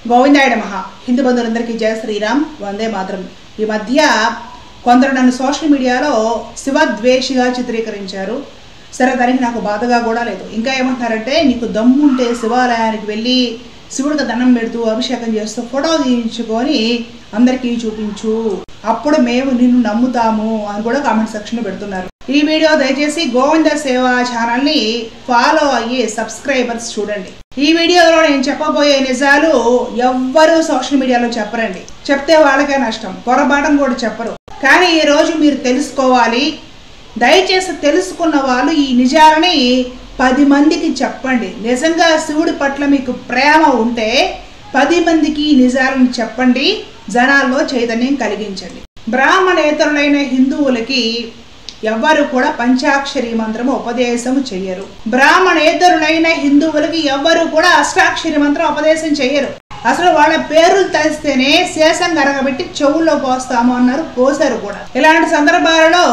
గోవిందాయ నమః హిందూ బంధువులందరికీ జయ శ్రీరామ్ వందే మాత్రం ఈ మధ్య కొందరు నన్ను సోషల్ మీడియాలో శివద్వేషిగా చిత్రీకరించారు సరే దానికి నాకు బాధగా కూడా లేదు ఇంకా ఏమంటున్నారంటే నీకు దమ్ముంటే శివాలయానికి వెళ్ళి శివుడికి దండం పెడుతూ అభిషేకం చేస్తూ ఫోటో తీయించుకొని అందరికీ చూపించు అప్పుడు మేము నిన్ను నమ్ముతాము అని కూడా కామెంట్ సెక్షన్లో పెడుతున్నారు ఈ వీడియో దయచేసి గోవింద సేవ ఛానల్ని ఫాలో అయ్యి సబ్స్క్రైబర్స్ చూడండి ఈ వీడియోలో నేను చెప్పబోయే నిజాలు ఎవ్వరూ సోషల్ మీడియాలో చెప్పరండి చెప్తే వాళ్ళకే నష్టం పొరపాటును కూడా చెప్పరు కానీ ఈ రోజు మీరు తెలుసుకోవాలి దయచేసి తెలుసుకున్న వాళ్ళు ఈ నిజాలని పది మందికి చెప్పండి నిజంగా శివుడి పట్ల మీకు ప్రేమ ఉంటే పది మందికి ఈ నిజాలను చెప్పండి జనాల్లో చైతన్యం కలిగించండి బ్రాహ్మణేతరులైన హిందువులకి ఎవ్వరు కూడా పంచాక్షరి మంత్రము ఉపదేశము చెయ్యరు బ్రాహ్మణేతరులైన హిందువులకి ఎవ్వరు కూడా అష్టాక్షరి మంత్రం ఉపదేశం చెయ్యరు అసలు వాళ్ళ పేర్లు తెలిస్తేనే శేషం కరగబెట్టి చెవుల్లో పోస్తాము అన్నారు పోసారు కూడా ఇలాంటి సందర్భాలలో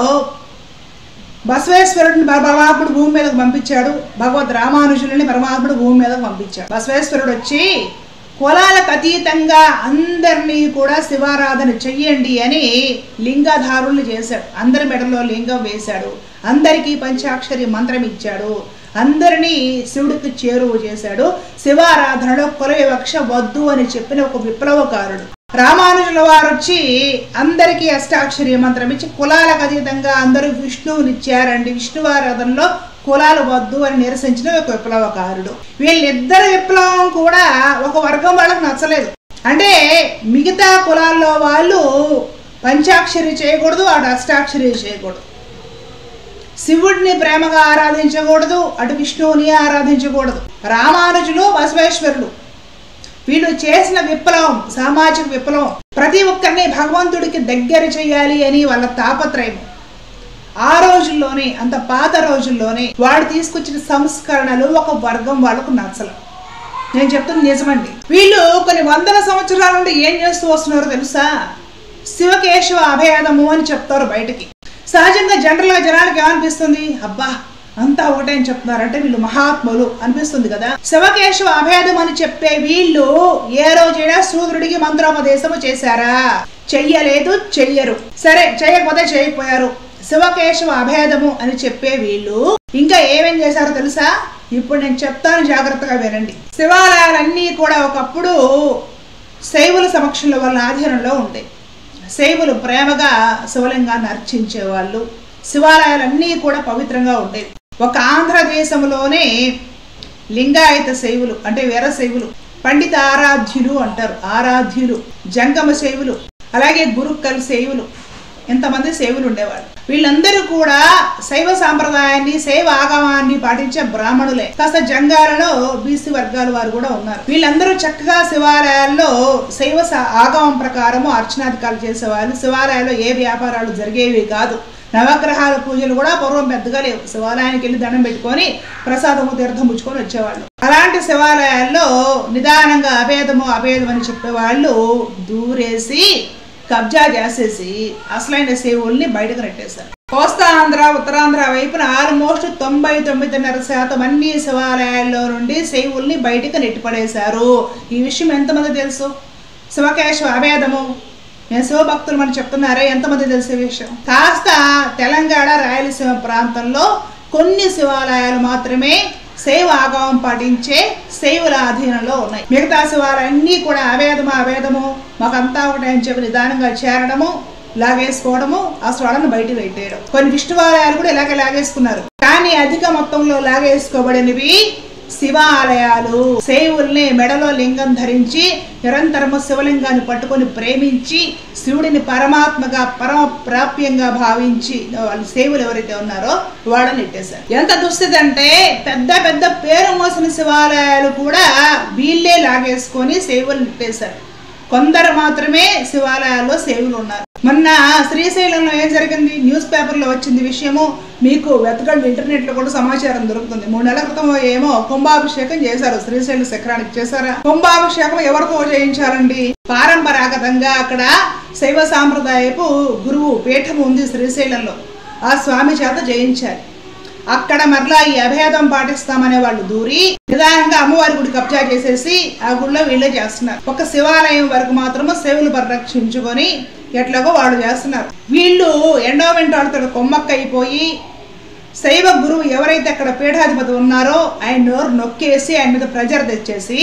బసవేశ్వరుడిని పరమాత్ముడు భూమి మీదకు పంపించాడు భగవద్ రామానుజులని పరమాత్ముడు భూమి మీదకు పంపించాడు బసవేశ్వరుడు వచ్చి కులాలకు అతీతంగా అందరినీ కూడా శివారాధన చెయ్యండి అని లింగధారులు చేశాడు అందరి మెడలో లింగం వేశాడు అందరికీ పంచాక్షరి మంత్రం ఇచ్చాడు అందరినీ శివుడికి చేరువ చేశాడు శివారాధనలో కుల వివక్ష వద్దు అని చెప్పిన ఒక విప్లవకారుడు రామానుజుల వారు వచ్చి అందరికీ అష్టాక్షరి మంత్రం ఇచ్చి కులాలకు అతీతంగా అందరూ విష్ణువుని ఇచ్చారండి విష్ణువారాధనలో కులాలు వద్దు అని నిరసించిన ఒక విప్లవకారుడు వీళ్ళిద్దరు విప్లవం కూడా ఒక వర్గం వాళ్ళకి నచ్చలేదు అంటే మిగతా కులాల్లో వాళ్ళు పంచాక్షరి చేయకూడదు అటు అష్టాక్షరి చేయకూడదు శివుడిని ప్రేమగా ఆరాధించకూడదు అటు విష్ణువుని ఆరాధించకూడదు రామానుజులు బసవేశ్వరులు వీళ్ళు చేసిన విప్లవం సామాజిక విప్లవం ప్రతి ఒక్కరిని భగవంతుడికి దగ్గర చేయాలి అని వాళ్ళ తాపత్రయం ఆ రోజుల్లోనే అంత పాత రోజుల్లోనే వాడు తీసుకొచ్చిన సంస్కరణలు ఒక వర్గం వాళ్ళకు నచ్చలు నేను చెప్తుంది నిజమండి వీళ్ళు కొన్ని వందల సంవత్సరాల నుండి ఏం చేస్తూ వస్తున్నారో తెలుసా శివకేశవ అభేదము అని చెప్తారు బయటకి సహజంగా జనరల్గా జనానికి ఏమనిపిస్తుంది అబ్బా అంతా ఒకటే అని చెప్తున్నారంటే వీళ్ళు మహాత్ములు అనిపిస్తుంది కదా శివకేశవ అభేదం అని చెప్పే వీళ్ళు ఏ రోజైనా సూర్యుడికి మంత్రోపదేశము చేశారా చెయ్యలేదు చెయ్యరు సరే చేయకపోతే చేయకపోయారు శివకేశవ అభేదము అని చెప్పే వీళ్ళు ఇంకా ఏమేం చేశారో తెలుసా ఇప్పుడు నేను చెప్తాను జాగ్రత్తగా వినండి శివాలయాలన్నీ కూడా ఒకప్పుడు శైవుల సమక్షంలో వాళ్ళ ఆధీనంలో ఉంటాయి శైవులు ప్రేమగా శివలింగాన్ని అర్చించేవాళ్ళు శివాలయాలన్నీ కూడా పవిత్రంగా ఉండేవి ఒక ఆంధ్రదేశంలోనే లింగాయత శైవులు అంటే వీర శైవులు పండిత ఆరాధ్యులు అంటారు ఆరాధ్యులు జంగమ శైవులు అలాగే గురుక్కల్ శైవులు ఎంతమంది సేవులు ఉండేవాళ్ళు వీళ్ళందరూ కూడా శైవ సాంప్రదాయాన్ని శైవ ఆగమాన్ని పాటించే బ్రాహ్మణులే కాస్త జంగాలలో బీసీ వర్గాల వారు కూడా ఉన్నారు వీళ్ళందరూ చక్కగా శివాలయాల్లో శైవ సా- ఆగమం ప్రకారము అర్చనాధికారులు చేసేవాళ్ళు శివాలయాల్లో ఏ వ్యాపారాలు జరిగేవి కాదు నవగ్రహాల పూజలు కూడా పూర్వం పెద్దగా లేవు శివాలయానికి వెళ్ళి దండం పెట్టుకొని ప్రసాదము తీర్థం పుచ్చుకొని వచ్చేవాళ్ళు అలాంటి శివాలయాల్లో నిదానంగా అభేదము అభేదం అని చెప్పేవాళ్ళు దూరేసి కబ్జా చేసేసి అసలైన సేవుల్ని బయటకు నెట్టేశారు కోస్తాంధ్ర ఉత్తరాంధ్ర వైపున ఆల్మోస్ట్ తొంభై తొమ్మిదిన్నర శాతం అన్ని శివాలయాల్లో నుండి సేవుల్ని బయటకు నెట్టిపడేశారు ఈ విషయం ఎంతమంది తెలుసు శివకేశవ అభేదము నేను శివభక్తులు మనం చెప్తున్నారే ఎంతమంది తెలిసే విషయం కాస్త తెలంగాణ రాయలసీమ ప్రాంతంలో కొన్ని శివాలయాలు మాత్రమే శైవ ఆగమం పాటించే శైవుల అధీనంలో ఉన్నాయి మిగతా శివాలయాలన్నీ కూడా అవేదము అవేదము మాకంతా ఒకటే అని చెప్పి నిదానంగా చేరడము లాగేసుకోవడము ఆ స్వడను బయట పెట్టేయడం కొన్ని విష్ణువాలయాలు కూడా ఇలాగే లాగేసుకున్నారు కానీ అధిక మొత్తంలో లాగేసుకోబడినవి శివాలయాలు శైవుల్ని మెడలో లింగం ధరించి నిరంతరము శివలింగాన్ని పట్టుకొని ప్రేమించి శివుడిని పరమాత్మగా పరమ ప్రాప్యంగా భావించి వాళ్ళు సేవులు ఎవరైతే ఉన్నారో వాళ్ళని నెట్టేశారు ఎంత దుస్థితి అంటే పెద్ద పెద్ద పేరు మోసిన శివాలయాలు కూడా వీళ్ళే లాగేసుకొని సేవలు నెట్టేశారు కొందరు మాత్రమే శివాలయాల్లో సేవలు ఉన్నారు మొన్న శ్రీశైలంలో ఏం జరిగింది న్యూస్ పేపర్లో వచ్చింది విషయము మీకు వెతకండి ఇంటర్నెట్లో కూడా సమాచారం దొరుకుతుంది మూడు నెలల క్రితం ఏమో కుంభాభిషేకం చేశారు శ్రీశైలం శిఖరానికి చేశారా కుంభాభిషేకం ఎవరితో చేయించారండి పారంపరాగతంగా అక్కడ శైవ సాంప్రదాయపు గురువు పీఠం ఉంది శ్రీశైలంలో ఆ స్వామి చేత జయించాలి అక్కడ మరలా ఈ అభేదం పాటిస్తామనే వాళ్ళు దూరి నిదానంగా అమ్మవారి గుడి కబ్జా చేసేసి ఆ గుడిలో వీళ్ళే చేస్తున్నారు ఒక శివాలయం వరకు మాత్రము సేవలు పరిరక్షించుకొని ఎట్లాగో వాళ్ళు చేస్తున్నారు వీళ్ళు ఎండోమెంట్ వాళ్ళతో కొమ్మక్కైపోయి శైవ గురువు ఎవరైతే అక్కడ పీఠాధిపతి ఉన్నారో ఆయన నోరు నొక్కేసి ఆయన మీద ప్రెజర్ తెచ్చేసి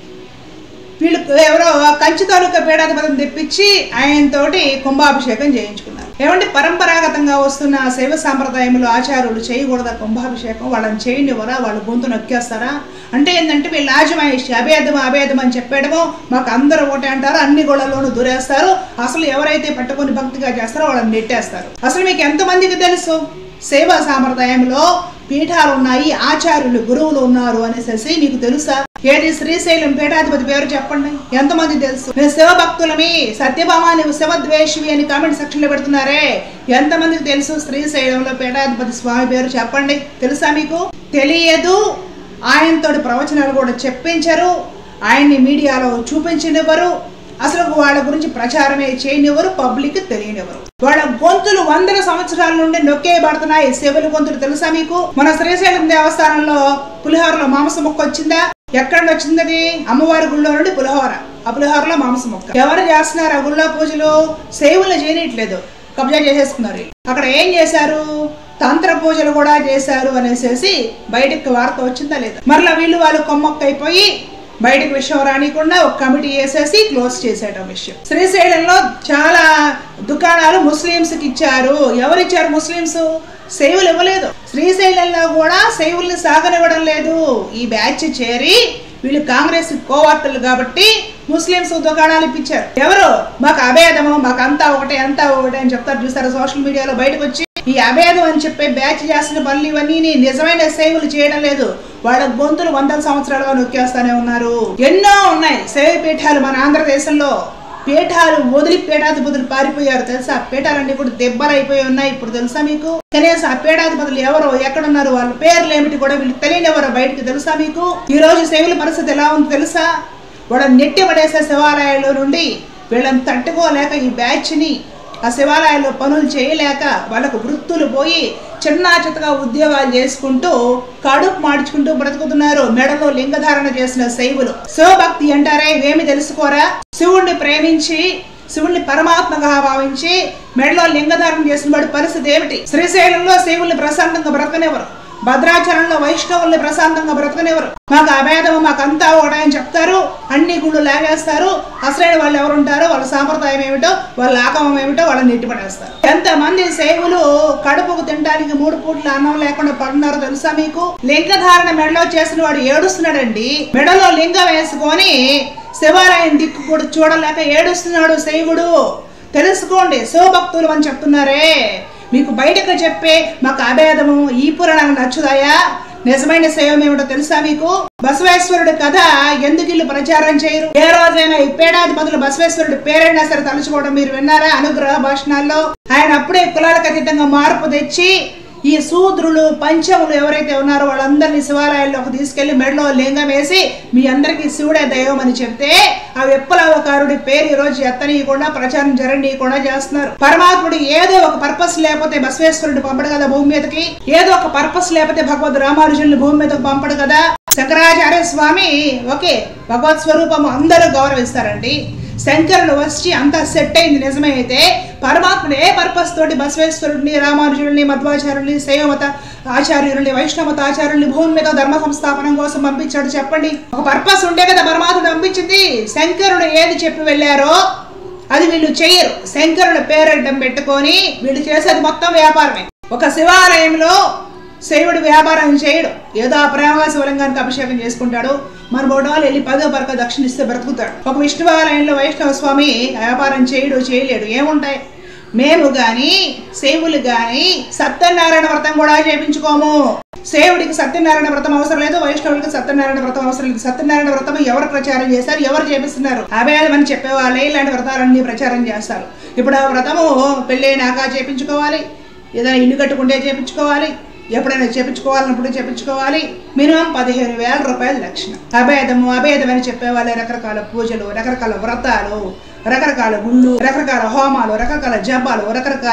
వీళ్ళు ఎవరో కంచి తాలూకా పీఠాధిపతిని తెప్పించి ఆయనతోటి కుంభాభిషేకం చేయించుకున్నారు ఏమంటే పరంపరాగతంగా వస్తున్న ఆ శైవ సాంప్రదాయంలో ఆచార్యులు చేయకూడదా కుంభాభిషేకం వాళ్ళని చేయనివ్వరా వాళ్ళు గొంతు నొక్కేస్తారా అంటే ఏంటంటే వీళ్ళు ఆజమాయిషి అభేదం అభేదం అని చెప్పేయడమో మాకు అందరూ ఒకటే అంటారు అన్ని గోళ్ళలోనూ దూరేస్తారు అసలు ఎవరైతే పట్టుకొని భక్తిగా చేస్తారో వాళ్ళని నెట్టేస్తారు అసలు మీకు ఎంతమందికి తెలుసు సేవా సాంప్రదాయంలో పీఠాలు ఉన్నాయి ఆచార్యులు గురువులు ఉన్నారు అనేసి మీకు తెలుసా ఏది శ్రీశైలం పీఠాధిపతి పేరు చెప్పండి ఎంతమంది తెలుసు మేము శివభక్తులమి సత్యభామ నువ్వు శివద్వేషివి అని కామెంట్ సెక్షన్ లో పెడుతున్నారే ఎంతమందికి తెలుసు శ్రీశైలంలో పీఠాధిపతి స్వామి పేరు చెప్పండి తెలుసా మీకు తెలియదు ఆయనతోటి ప్రవచనాలు కూడా చెప్పించరు ఆయన్ని మీడియాలో చూపించనివ్వరు అసలు వాళ్ళ గురించి ప్రచారమే చేయనివ్వరు పబ్లిక్ తెలియనివ్వరు వాళ్ళ గొంతులు వందల సంవత్సరాల నుండి నొక్కేయబడుతున్నాయి శివుల గొంతులు తెలుసా మీకు మన శ్రీశైలం దేవస్థానంలో పులిహోరలో మాంసం ముక్క వచ్చిందా ఎక్కడ నుండి వచ్చింది అది అమ్మవారి గుళ్ళో నుండి పులిహోర ఆ పులిహోరలో మాంసం ముక్క ఎవరు చేస్తున్నారు ఆ గుళ్ళో పూజలు సేవులు చేయనట్లేదు కబ్జా చేసేసుకున్నారు అక్కడ ఏం చేశారు తంత్ర పూజలు కూడా చేశారు అనేసి బయటకు వార్త వచ్చిందా లేదా మరలా వీళ్ళు వాళ్ళు కొమ్మక్కైపోయి బయటకు విషయం రానికుండా ఒక కమిటీ వేసేసి క్లోజ్ చేసేట విషయం శ్రీశైలంలో చాలా దుకాణాలు ముస్లింస్ కి ఇచ్చారు ఎవరు ఇచ్చారు ముస్లింస్ సేవలు ఇవ్వలేదు శ్రీశైలంలో కూడా సేవల్ని సాగనివ్వడం లేదు ఈ బ్యాచ్ చేరి వీళ్ళు కాంగ్రెస్ కోవార్తలు కాబట్టి ముస్లింస్ దుకాణాలు ఇప్పించారు ఎవరు మాకు అభేదము మాకు అంతా ఒకటే అంతా ఒకటే అని చెప్తారు చూసారు సోషల్ మీడియాలో బయటకు వచ్చి ఈ అభేదం అని చెప్పే బ్యాచ్ చేస్తున్న పనులు ఇవన్నీ నిజమైన సేవలు చేయడం లేదు వాళ్ళ గొంతులు వందల సంవత్సరాలుగా నొక్కేస్తానే ఉన్నారు ఎన్నో ఉన్నాయి సేవ పీఠాలు మన ఆంధ్రదేశంలో పీఠాలు వదిలి పీఠాధిపతులు పారిపోయారు తెలుసా ఆ పీఠాలన్నీ కూడా దెబ్బలు అయిపోయి ఉన్నాయి ఇప్పుడు తెలుసా మీకు కనీసం ఆ పీఠాధిపతులు ఎవరో ఎక్కడున్నారు వాళ్ళ పేర్లు ఏమిటి కూడా వీళ్ళు తెలియనివ్వరు బయటకు తెలుసా మీకు ఈ రోజు సేవల పరిస్థితి ఎలా ఉంది తెలుసా వాళ్ళని నెట్టి పడేసే శివాలయాల్లో నుండి వీళ్ళని తట్టుకోలేక ఈ బ్యాచ్ని ఆ శివాలయాల్లో పనులు చేయలేక వాళ్ళకు వృత్తులు పోయి చిన్న చిత్తగా ఉద్యోగాలు చేసుకుంటూ కడుపు మార్చుకుంటూ బ్రతుకుతున్నారు మెడలో లింగధారణ చేసిన శైవులు శివభక్తి అంటారే ఇవేమి తెలుసుకోరా శివుణ్ణి ప్రేమించి శివుణ్ణి పరమాత్మగా భావించి మెడలో లింగధారణ చేసిన వాడి పరిస్థితి ఏమిటి శ్రీశైలంలో శివుల్ని ప్రశాంతంగా బ్రతకనివ్వరు భద్రాచలంలో వైష్ణవుల్ని ప్రశాంతంగా బ్రతకనివ్వరు మాకు అభేదము మాకంతా ఒకటని చెప్తారు అన్ని గుళ్ళు లాగేస్తారు అసలైన వాళ్ళు ఎవరు ఉంటారో వాళ్ళ సాంప్రదాయం ఏమిటో వాళ్ళ ఆగమం ఏమిటో వాళ్ళని నెట్టిపడేస్తారు ఎంతమంది సేవులు కడుపుకు తినడానికి మూడు పూట్ల అన్నం లేకుండా పడున్నారో తెలుసా మీకు లింగధారణ మెడలో చేసిన వాడు ఏడుస్తున్నాడండి మెడలో లింగం వేసుకొని శివాలయం దిక్కు కూడా చూడలేక ఏడుస్తున్నాడు శైవుడు తెలుసుకోండి శివభక్తులు అని చెప్తున్నారే మీకు బయటకు చెప్పే మాకు అభేదము ఈ పురాణాలు నచ్చుదాయా నిజమైన సేవం ఏమిటో తెలుసా మీకు బసవేశ్వరుడి కథ ఎందుకు ఇల్లు ప్రచారం చేయరు ఏ రోజైనా ఈ పేడాది బదులు బసవేశ్వరుడి పేరైనా సరే తలుచుకోవడం మీరు విన్నారా అనుగ్రహ భాషణాల్లో ఆయన అప్పుడే కులాలకు అతీతంగా మార్పు తెచ్చి ఈ శూద్రులు పంచములు ఎవరైతే ఉన్నారో వాళ్ళందరినీ శివాలయాల్లోకి తీసుకెళ్లి మెడలో లింగం వేసి మీ అందరికీ శివుడే దైవం అని చెప్తే ఆ విప్లవకారుడి పేరు ఈ రోజు ఎత్తనీయకుండా ప్రచారం జరగనీయకుండా చేస్తున్నారు పరమాత్ముడు ఏదో ఒక పర్పస్ లేకపోతే బసవేశ్వరుడు పంపడు కదా భూమి మీదకి ఏదో ఒక పర్పస్ లేకపోతే భగవద్ రామానుజుల్ని భూమి మీదకి పంపడు కదా శంకరాచార్య స్వామి ఓకే భగవత్ స్వరూపం అందరూ గౌరవిస్తారండి శంకరుడు వచ్చి అంతా సెట్ అయింది నిజమే అయితే పరమాత్ముడు ఏ పర్పస్ తోటి బసవేశ్వరుడిని రామానుజుడిని మధ్వాచార్యుల్ని శైవమత ఆచార్యుల్ని వైష్ణవత ఆచార్యుల్ని భూమి మీద ధర్మ సంస్థాపనం కోసం పంపించాడు చెప్పండి ఒక పర్పస్ ఉంటే కదా పరమాత్ముడు పంపించింది శంకరుడు ఏది చెప్పి వెళ్ళారో అది వీళ్ళు చెయ్యరు శంకరుడు పేరడ్డం పెట్టుకొని వీళ్ళు చేసేది మొత్తం వ్యాపారమే ఒక శివాలయంలో శైవుడు వ్యాపారం చేయడు ఏదో ఆ ప్రేమగా శివలింగానికి అభిషేకం చేసుకుంటాడు మన బోడాలు వెళ్ళి పదో పరక దక్షిణ ఇస్తే బ్రతుకుతాడు ఒక విష్ణువాలయంలో వైష్ణవ స్వామి వ్యాపారం చేయడు చేయలేడు ఏముంటాయి మేము గాని సేవులు గాని సత్యనారాయణ వ్రతం కూడా చేపించుకోము సేవుడికి సత్యనారాయణ వ్రతం అవసరం లేదు వైష్ణవుడికి సత్యనారాయణ వ్రతం అవసరం లేదు సత్యనారాయణ వ్రతం ఎవరు ప్రచారం చేశారు ఎవరు చేపిస్తున్నారు అభేదమని చెప్పేవాళ్ళే ఇలాంటి వ్రతాలన్నీ ప్రచారం చేస్తారు ఇప్పుడు ఆ వ్రతము పెళ్ళైనాక చేపించుకోవాలి ఏదైనా ఇల్లు కట్టుకుంటే చేపించుకోవాలి ఎప్పుడైనా చేపించుకోవాలన్నప్పుడు చేపించుకోవాలి మినిమం పదిహేను వేల రూపాయల లక్షణ అభేదము అభేదం అని చెప్పేవాళ్ళే రకరకాల పూజలు రకరకాల వ్రతాలు రకరకాల గుళ్ళు రకరకాల హోమాలు రకరకాల జపాలు రకరకాల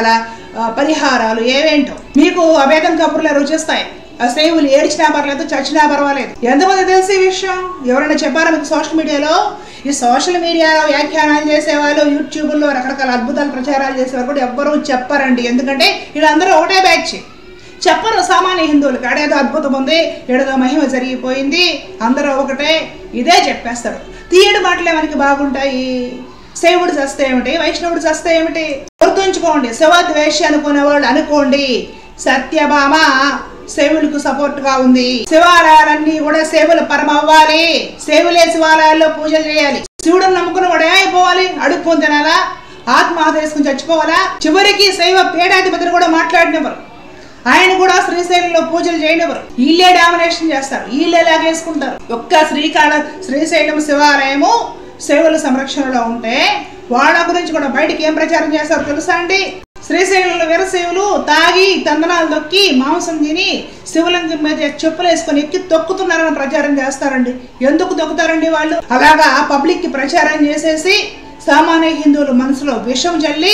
ఆ, పరిహారాలు ఏవేంటో మీకు అభేదం కబుర్లు రుచిస్తాయి ఆ సేవులు ఏడిచినా పర్లేదు చచ్చినా పర్వాలేదు ఎంతమంది తెలిసి ఈ విషయం ఎవరైనా చెప్పారా మీకు సోషల్ మీడియాలో ఈ సోషల్ మీడియాలో వ్యాఖ్యానాలు చేసేవాళ్ళు యూట్యూబ్లో రకరకాల అద్భుతాలు ప్రచారాలు చేసేవారు కూడా ఎవ్వరూ చెప్పారండి ఎందుకంటే వీళ్ళందరూ ఒకటే బ్యాచ్ చెప్పరు సామాన్య హిందువులకి ఆడేదో అద్భుతం ఉంది ఏడేదో మహిమ జరిగిపోయింది అందరూ ఒకటే ఇదే చెప్పేస్తారు తీయడు మాటలే మనకి బాగుంటాయి శైవుడు చస్తే ఏమిటి వైష్ణవుడు చస్తే ఏమిటి గుర్తుంచుకోండి శివద్వేష అనుకునే వాళ్ళు అనుకోండి సత్యభామ శివులకు సపోర్ట్ గా ఉంది శివాలయాలన్నీ కూడా సేవలు పరమ అవ్వాలి సేవలే శివాలయాల్లో పూజలు చేయాలి శివుడు నమ్ముకున్న వాడు ఏమైపోవాలి అడుక్కొని తినాలా ఆత్మహత్య చేసుకుని చచ్చిపోవాలా చివరికి శైవ పీఠాధిపతిని కూడా మాట్లాడినవారు ఆయన కూడా శ్రీశైలంలో పూజలు చేయనివ్వరు వీళ్ళే డామినేషన్ చేస్తారు వీళ్ళే లాగేసుకుంటారు ఒక్క శ్రీకాళ శ్రీశైలం శివాలయము సేవల సంరక్షణలో ఉంటే వాళ్ళ గురించి కూడా బయటికి ఏం ప్రచారం చేస్తారో తెలుసా అండి శ్రీశైలంలో వీరశైవులు తాగి తందనాలు దొక్కి మాంసం తిని శివలింగం మీద చెప్పులు వేసుకొని ఎక్కి తొక్కుతున్నారని ప్రచారం చేస్తారండి ఎందుకు తొక్కుతారండి వాళ్ళు అలాగా పబ్లిక్ కి ప్రచారం చేసేసి సామాన్య హిందువుల మనసులో విషం చల్లి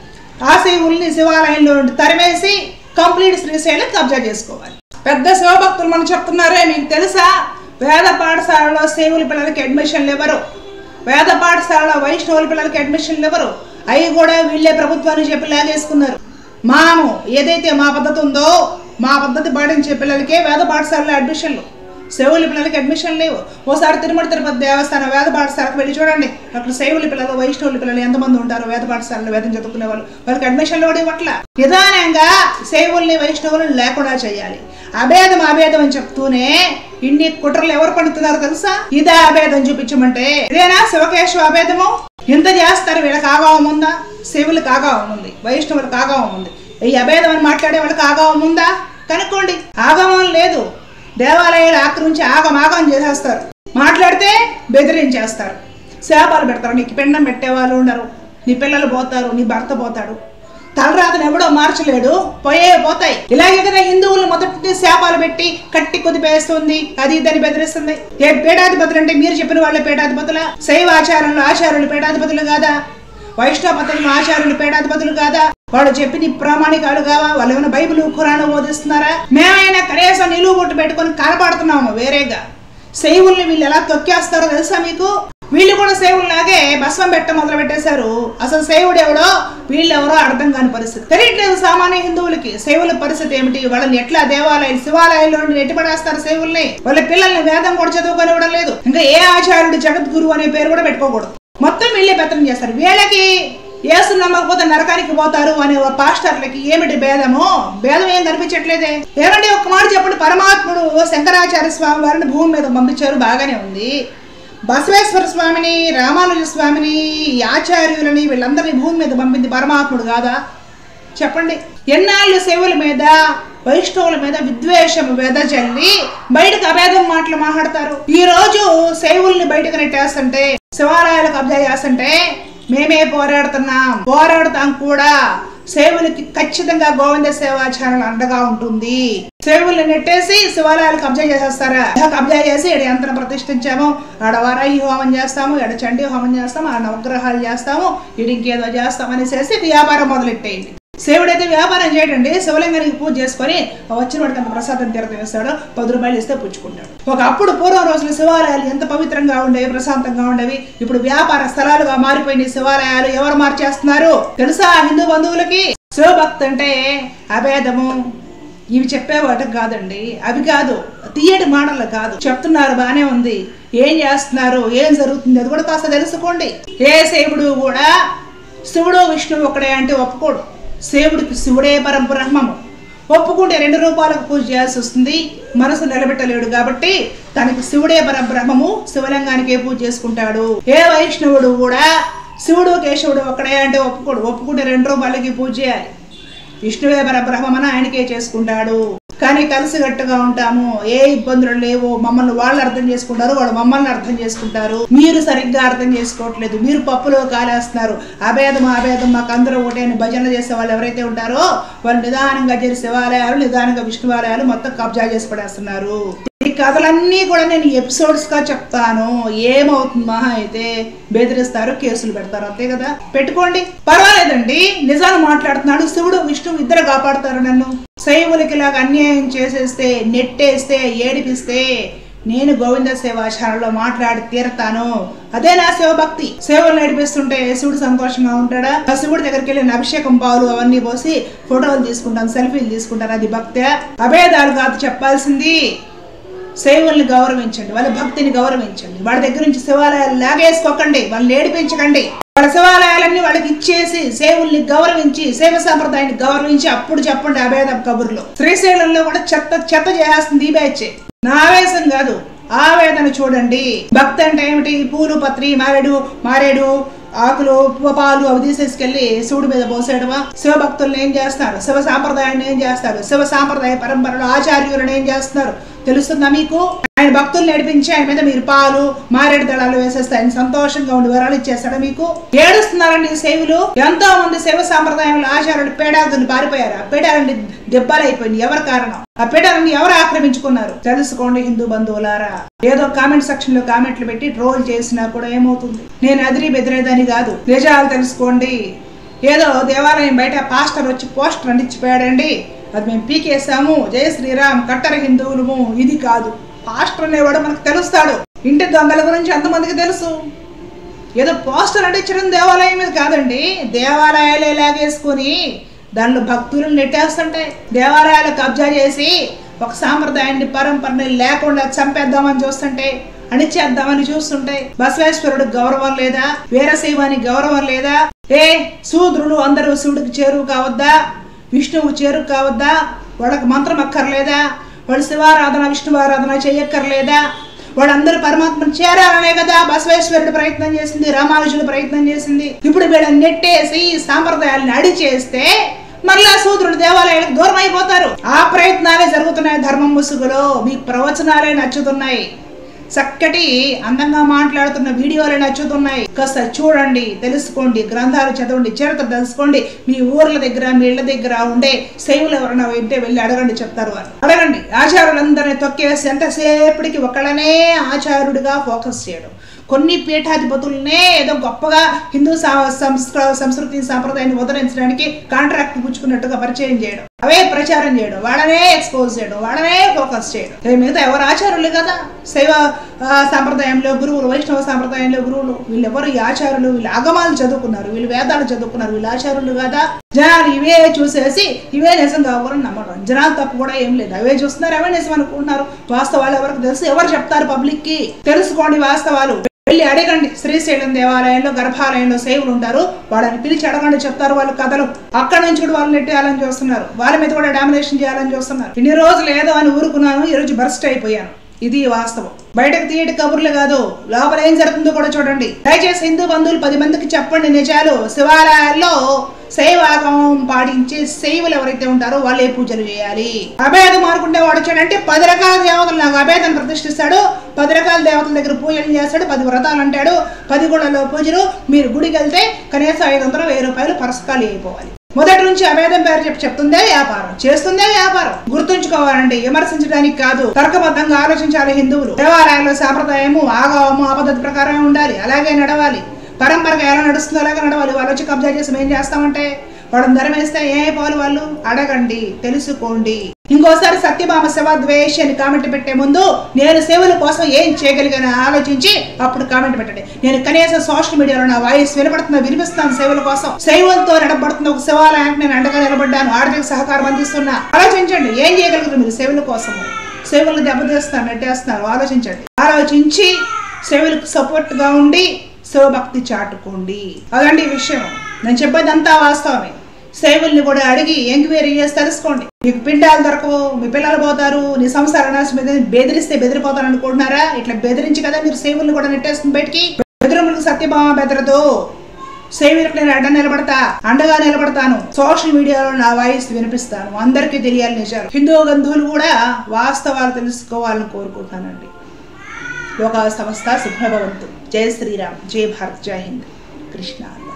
ఆ శివుల్ని శివాలయంలో నుండి తరిమేసి కంప్లీట్ శ్రీశైలం కబ్జా చేసుకోవాలి పెద్ద శివభక్తులు మనం చెప్తున్నారే మీకు తెలుసా వేద పాఠశాలలో శివుల పిల్లలకి అడ్మిషన్లు ఇవ్వరు వేద పాఠశాలలో వైష్ణవుల పిల్లలకి అడ్మిషన్లు ఇవ్వరు అవి కూడా వీళ్ళే ప్రభుత్వాన్ని చెప్పి లాగేసుకున్నారు మాము ఏదైతే మా పద్ధతి ఉందో మా పద్ధతి పాటించే పిల్లలకే వేద పాఠశాలలో అడ్మిషన్లు శైవుల పిల్లలకి అడ్మిషన్ లేవు ఓసారి తిరుమల తిరుపతి దేవస్థానం వేద పాఠశాలకు వెళ్ళి చూడండి అక్కడ శైవుల పిల్లలు వైష్ణవుల పిల్లలు ఎంతమంది ఉంటారు వేద పాఠశాలలో వేదం చదువుకునే వాళ్ళు వాళ్ళకి అడ్మిషన్లు కూడా ఇవ్వట్ల నిదానంగా శైవుల్ని వైష్ణవులను లేకుండా చేయాలి అభేదం అభేదం అని చెప్తూనే ఇన్ని కుట్రలు ఎవరు పండుతున్నారో తెలుసా ఇదే అభేదం చూపించమంటే ఇదేనా శివకేశవ అభేదము ఇంత చేస్తారు వీళ్ళకి ఆగావం ఉందా శివులకు ఆగావం ఉంది వైష్ణవులకు ఆగావం ఉంది ఈ అభేదం అని మాట్లాడే వాళ్ళకి ఆగావం ఉందా కనుక్కోండి ఆగమం లేదు దేవాలయాలు ఆక్రమించి ఆగమాగం చేసేస్తారు మాట్లాడితే బెదిరించేస్తారు శాపాలు పెడతారు నీకు పిండం పెట్టేవాళ్ళు ఉండరు నీ పిల్లలు పోతారు నీ భర్త పోతాడు తలరాతను ఎవడో మార్చలేడు పోయే పోతాయి ఇలాగే కదా హిందువులు మొదటి శాపాలు పెట్టి కట్టి కుదిపేస్తుంది అది ఇదని బెదిరిస్తుంది ఏ పీఠాధిపతులు అంటే మీరు చెప్పిన వాళ్ళ పీఠాధిపతుల శైవ ఆచారంలో ఆచార్యులు పీఠాధిపతులు కాదా వైష్ణవ పద్ధతులు ఆచార్యులు పీఠాధిపతులు కాదా వాళ్ళు చెప్పిన ప్రామాణికాలు కావా వాళ్ళు ఏమైనా బైబిల్ ఖురాను బోధిస్తున్నారా మేమైనా కనీసం నిలువు బొట్టు పెట్టుకొని కనపడుతున్నాము వేరేగా శైవుల్ని వీళ్ళు ఎలా తొక్కేస్తారో తెలుసా మీకు వీళ్ళు కూడా శైవుల్లాగే భస్మం పెట్ట మొదలు పెట్టేశారు అసలు శైవుడు ఎవడో వీళ్ళెవరో అర్థం కాని పరిస్థితి తెలియట్లేదు సామాన్య హిందువులకి శైవుల పరిస్థితి ఏమిటి వాళ్ళని ఎట్లా దేవాలయాలు శివాలయాల్లో నుండి ఎట్టి పడేస్తారు శైవుల్ని వాళ్ళ పిల్లల్ని వేదం కూడా చదువుకొనివ్వడం లేదు ఇంకా ఏ ఆచార్యుడు జగద్గురు అనే పేరు కూడా పెట్టుకోకూడదు మొత్తం వీళ్ళే పెత్తనం చేస్తారు వీళ్ళకి యేసు నమ్మకపోతే నరకానికి పోతారు అనే ఓ పాస్టర్లకి ఏమిటి భేదము భేదం ఏం కనిపించట్లేదే ఏమంటే ఒక మాట చెప్పండి పరమాత్ముడు శంకరాచార్య స్వామి వారిని భూమి మీద పంపించారు బాగానే ఉంది బసవేశ్వర స్వామిని రామానుజ స్వామిని ఈ ఆచార్యులని వీళ్ళందరినీ భూమి మీద పంపింది పరమాత్ముడు కాదా చెప్పండి ఎన్నాళ్ళు శివుల మీద వైష్ణవుల మీద విద్వేషం వెదజల్లి బయటకు అభేదం మాటలు మాట్లాడతారు ఈ రోజు శైవుల్ని బయటకు నెట్టేస్తుంటే శివాలయాలకు కబ్జా చేస్తుంటే మేమే పోరాడుతున్నాం పోరాడుతాం కూడా సేవులకి ఖచ్చితంగా గోవింద సేవా ఛానల్ అండగా ఉంటుంది సేవుల్ని నెట్టేసి శివాలయాలు కబ్జా చేసేస్తారా ఇలా కబ్జా చేసి ఈడ యంత్రం ప్రతిష్ఠించాము ఆడ వరాహి హోమం చేస్తాము ఈడ చండీ హోమం చేస్తాము ఆడ నవగ్రహాలు చేస్తాము ఈడ ఇంకేదో చేస్తాం అనేసి వ్యాపారం మొదలెట్టేయండి శివుడైతే వ్యాపారం చేయడండి శివలింగానికి పూజ చేసుకొని ఆ వచ్చిన వాడికి అంత ప్రసాదం తీర్థం వేస్తాడు పది రూపాయలు ఇస్తే పుచ్చుకుంటాడు ఒకప్పుడు పూర్వం రోజులు శివాలయాలు ఎంత పవిత్రంగా ఉండేవి ప్రశాంతంగా ఉండేవి ఇప్పుడు వ్యాపార స్థలాలుగా మారిపోయిన శివాలయాలు ఎవరు మార్చేస్తున్నారు తెలుసా హిందూ బంధువులకి శివభక్తి అంటే అభేదము ఇవి చెప్పేవాటం కాదండి అవి కాదు తీయటి మాటలు కాదు చెప్తున్నారు బానే ఉంది ఏం చేస్తున్నారు ఏం జరుగుతుంది అది కూడా కాస్త తెలుసుకోండి ఏ శివుడు కూడా శివుడు విష్ణువు ఒకడే అంటే ఒప్పుకోడు శివుడికి శివుడే పరబ్రహ్మము ఒప్పుకుంటే రెండు రూపాయలకు పూజ చేయాల్సి వస్తుంది మనసు నిలబెట్టలేడు కాబట్టి తనకి శివుడే పరబ్రహ్మము శివలింగానికే పూజ చేసుకుంటాడు ఏ వైష్ణవుడు కూడా శివుడు కేశవుడు ఒక్కడే అంటే ఒప్పుకోడు ఒప్పుకుంటే రెండు రూపాయలకి పూజ చేయాలి విష్ణువే పరబ్రహ్మని ఆయనకే చేసుకుంటాడు కానీ కలిసికట్టుగా ఉంటాము ఏ ఇబ్బందులు లేవు మమ్మల్ని వాళ్ళు అర్థం చేసుకుంటారు వాళ్ళు మమ్మల్ని అర్థం చేసుకుంటారు మీరు సరిగ్గా అర్థం చేసుకోవట్లేదు మీరు పప్పులో కాలేస్తున్నారు అభేదం అభేదం మాకు అందరూ ఒకటే అని భజన చేసే వాళ్ళు ఎవరైతే ఉంటారో వాళ్ళు నిదానంగా చేసే శివాలయాలు నిదానంగా విష్ణువాలయాలు మొత్తం కబ్జా చేసి పడేస్తున్నారు ఇది కథలన్నీ కూడా నేను ఎపిసోడ్స్గా చెప్తాను ఏమవుతుంది మహా అయితే బెదిరిస్తారు కేసులు పెడతారు అంతే కదా పెట్టుకోండి పర్వాలేదండి నిజాలు మాట్లాడుతున్నాడు శివుడు విష్ణువు ఇద్దరు కాపాడుతారు నన్ను శైవులకి ఇలాగ అన్యాయం చేసేస్తే నెట్టేస్తే ఏడిపిస్తే నేను గోవింద సేవాచారంలో మాట్లాడి తీరతాను అదే నా శివభక్తి సేవలు నడిపిస్తుంటే శివుడు సంతోషంగా ఉంటాడా ఆ శివుడి దగ్గరికి వెళ్ళి అభిషేకం పాలు అవన్నీ పోసి ఫోటోలు తీసుకుంటాను సెల్ఫీలు తీసుకుంటాను అది భక్తే అభేదాలు కాదు చెప్పాల్సింది సేవల్ని గౌరవించండి వాళ్ళ భక్తిని గౌరవించండి వాళ్ళ దగ్గర నుంచి శివాలయాలు లాగేసుకోకండి వాళ్ళని ఏడిపించకండి వాళ్ళ శివాలయాలన్నీ వాళ్ళకి ఇచ్చేసి సేవుల్ని గౌరవించి సేవ సాంప్రదాయాన్ని గౌరవించి అప్పుడు చెప్పండి అభేద కబుర్లో శ్రీశైలంలో కూడా చెత్త చెత్త చేస్తుంది ఈ బ్యాచ్ నా ఆవేశం కాదు ఆవేదన చూడండి భక్తి అంటే ఏమిటి పూలు పత్రి మారేడు మారేడు ఆకులు పాలు అవి తీసేసుకెళ్లి శివుడి మీద పోసేయడమా శివ భక్తులను ఏం చేస్తారు శివ సాంప్రదాయాన్ని ఏం చేస్తారు శివ సాంప్రదాయ పరంపరలో ఆచార్యులను ఏం చేస్తున్నారు తెలుస్తుందా మీకు ఆయన భక్తులు నడిపించి ఆయన మీద మీరు పాలు మారేడు దళాలు వేసేస్తే ఆయన సంతోషంగా ఉండి వరాలు ఇచ్చేస్తాడా మీకు ఏడుస్తున్నారండి ఈ సేవలు ఎంతో మంది శివ సాంప్రదాయంలో ఆచార్యులు పేడాదులు పారిపోయారు ఆ పేడాలండి దెబ్బలైపోయింది ఎవరి కారణం ఆ పేడాలని ఎవరు ఆక్రమించుకున్నారు తెలుసుకోండి హిందూ బంధువులారా ఏదో కామెంట్ సెక్షన్ లో కామెంట్లు పెట్టి ట్రోల్ చేసినా కూడా ఏమవుతుంది నేను అదిరి బెదిరేదని కాదు నిజాలు తెలుసుకోండి ఏదో దేవాలయం బయట పాస్టర్ వచ్చి పోస్టర్ అంటించిపోయాడండి అది మేము పీకేసాము జయ శ్రీరామ్ కట్టర హిందువులము ఇది కాదు పాస్టర్ అనేవాడు మనకు తెలుస్తాడు ఇంటి దొంగల గురించి ఎంతమందికి తెలుసు ఏదో పోస్టర్ అంటించడం దేవాలయం మీద కాదండి దేవాలయాలే లాగేసుకుని దానిలో భక్తులను నెట్టేస్తుంటాయి దేవాలయాలు కబ్జా చేసి ఒక సాంప్రదాయాన్ని పరంపరని లేకుండా చంపేద్దామని చూస్తుంటే అణిచేద్దామని చూస్తుంటే బసవేశ్వరుడు గౌరవం లేదా వీరశైవానికి గౌరవం లేదా ఏ శూద్రులు అందరూ శివుడికి చేరువు కావద్దా విష్ణువుకు చేరువు కావద్దా వాళ్ళకి మంత్రం అక్కర్లేదా వాళ్ళు శివారాధన విష్ణువారాధన చేయక్కర్లేదా వాళ్ళందరూ పరమాత్మను చేరాలనే కదా బసవేశ్వరుడు ప్రయత్నం చేసింది రామానుజుడు ప్రయత్నం చేసింది ఇప్పుడు వీళ్ళని నెట్టేసి ఈ సాంప్రదాయాలను అడిచేస్తే మరలా శూద్రుడు దేవాలయాలకు దూరం అయిపోతారు ఆ ప్రయత్నాలే జరుగుతున్నాయి ధర్మం ముసుగులో మీకు ప్రవచనాలే నచ్చుతున్నాయి చక్కటి అందంగా మాట్లాడుతున్న వీడియోలు నచ్చుతున్నాయి కాస్త చూడండి తెలుసుకోండి గ్రంథాలు చదవండి చరిత్ర తెలుసుకోండి మీ ఊర్ల దగ్గర మీ ఇళ్ళ దగ్గర ఉండే శైవులు ఎవరైనా ఉంటే వెళ్ళి అడగండి చెప్తారు వారు అడగండి ఆచారులందరినీ తొక్కేసి ఎంతసేపటికి ఒకళ్ళనే ఆచారుడిగా ఫోకస్ చేయడం కొన్ని పీఠాధిపతులనే ఏదో గొప్పగా హిందూ సా- సంస్కృ సంస్కృతి సాంప్రదాయాన్ని ఉదరించడానికి కాంట్రాక్ట్ పుచ్చుకున్నట్టుగా పరిచయం చేయడం అవే ప్రచారం చేయడం వాళ్ళనే ఎక్స్పోజ్ చేయడం వాళ్ళనే ఫోకస్ చేయడం ఏ మిగతా ఎవరు ఆచారులు కదా శైవ ఆ, సాంప్రదాయంలో గురువులు వైష్ణవ సాంప్రదాయంలో గురువులు వీళ్ళెవరు ఈ ఆచారులు వీళ్ళు ఆగమాలు చదువుకున్నారు వీళ్ళు వేదాలు చదువుకున్నారు వీళ్ళు ఆచారులు కదా జనాలు ఇవే చూసేసి ఇవే నిజం కావాలని నమ్మడం జనాలు తప్పు కూడా ఏం లేదు అవే చూస్తున్నారు అవే నిజం అనుకుంటున్నారు వాస్తవాలు ఎవరికి తెలుసు ఎవరు చెప్తారు పబ్లిక్ కి తెలుసుకోండి వాస్తవాలు వెళ్ళి అడగండి శ్రీశైలం దేవాలయంలో గర్భాలయంలో సేవలు ఉంటారు వాళ్ళని పిలిచి అడగండి చెప్తారు వాళ్ళు కథలు అక్కడ నుంచి కూడా వాళ్ళు నెట్టేయాలని చూస్తున్నారు వాళ్ళ మీద కూడా డామినేషన్ చేయాలని చూస్తున్నారు ఇన్ని రోజులు ఏదో అని ఊరుకున్నాను ఈ రోజు బర్స్ట్ అయిపోయాను ఇది వాస్తవం బయటకు తీయటి కబుర్లు కాదు లోపల ఏం జరుగుతుందో కూడా చూడండి దయచేసి హిందూ బంధువులు పది మందికి చెప్పండి నిజాలు శివాలయాల్లో శైవాగమం పాటించే శైవులు ఎవరైతే ఉంటారో వాళ్ళే పూజలు చేయాలి అభేదం అనుకుంటే వాడు వచ్చాడంటే పది రకాల దేవతలు నాకు అభేదం ప్రతిష్ఠిస్తాడు పది రకాల దేవతల దగ్గర పూజలు చేస్తాడు పది వ్రతాలు అంటాడు పది గుళ్ళలో పూజలు మీరు గుడికి వెళ్తే కనీసం ఐదు వందలు వెయ్యి రూపాయలు పరస్కాలి అయిపోవాలి మొదటి నుంచి అభేదం పేరు చెప్పి చెప్తుందే వ్యాపారం చేస్తుందే వ్యాపారం గుర్తుంచుకోవాలండి విమర్శించడానికి కాదు తర్కబద్ధంగా ఆలోచించాలి హిందువులు దేవాలయంలో సాంప్రదాయము ఆగవము ఆ పద్ధతి ప్రకారమే ఉండాలి అలాగే నడవాలి పరంపరగా ఎలా నడుస్తుందో అలాగే నడవాలి వాళ్ళు వచ్చి కబ్జా చేసి ఏం చేస్తామంటే వాళ్ళని ధరం వేస్తే ఏ పోలు వాళ్ళు అడగండి తెలుసుకోండి ఇంకోసారి సత్యభామ శివద్వేష్ అని కామెంట్ పెట్టే ముందు నేను సేవల కోసం ఏం చేయగలిగాను ఆలోచించి అప్పుడు కామెంట్ పెట్టండి నేను కనీసం సోషల్ మీడియాలో నా వాయిస్ వినపడుతున్నా వినిపిస్తాను సేవల కోసం శైవంతో నడబడుతున్న ఒక శివాలయానికి నేను అండగా నిలబడ్డాను ఆర్థిక సహకారం అందిస్తున్నా ఆలోచించండి ఏం చేయగలుగుతారు మీరు సేవల కోసము సేవలు దెబ్బతీస్తారు నెట్టేస్తున్నారు ఆలోచించండి ఆలోచించి సేవలకు సపోర్ట్ గా ఉండి శివభక్తి చాటుకోండి అదండి ఈ విషయం నేను చెప్పేదంతా వాస్తవమే సేవల్ని కూడా అడిగి ఎంక్వైరీ చేసి తెలుసుకోండి మీకు పిండాలు దొరకవు మీ పిల్లలు పోతారు నీ సంసార నాశనం మీద బెదిరిస్తే బెదిరిపోతారు అనుకుంటున్నారా ఇట్లా బెదిరించి కదా మీరు సేవల్ని కూడా నెట్టేస్తుంది బయటికి బెదిరములకు సత్యభామ బెదరదు సేవలకు నేను అడ్డ నిలబడతా అండగా నిలబడతాను సోషల్ మీడియాలో నా వాయిస్ వినిపిస్తాను అందరికీ తెలియాలి నిజాలు హిందూ బంధువులు కూడా వాస్తవాలు తెలుసుకోవాలని కోరుకుంటున్నానండి లోక సంస్థ శుభ్రభవంతు జై శ్రీరామ్ జై భారత్ జై హింద్ కృష్ణ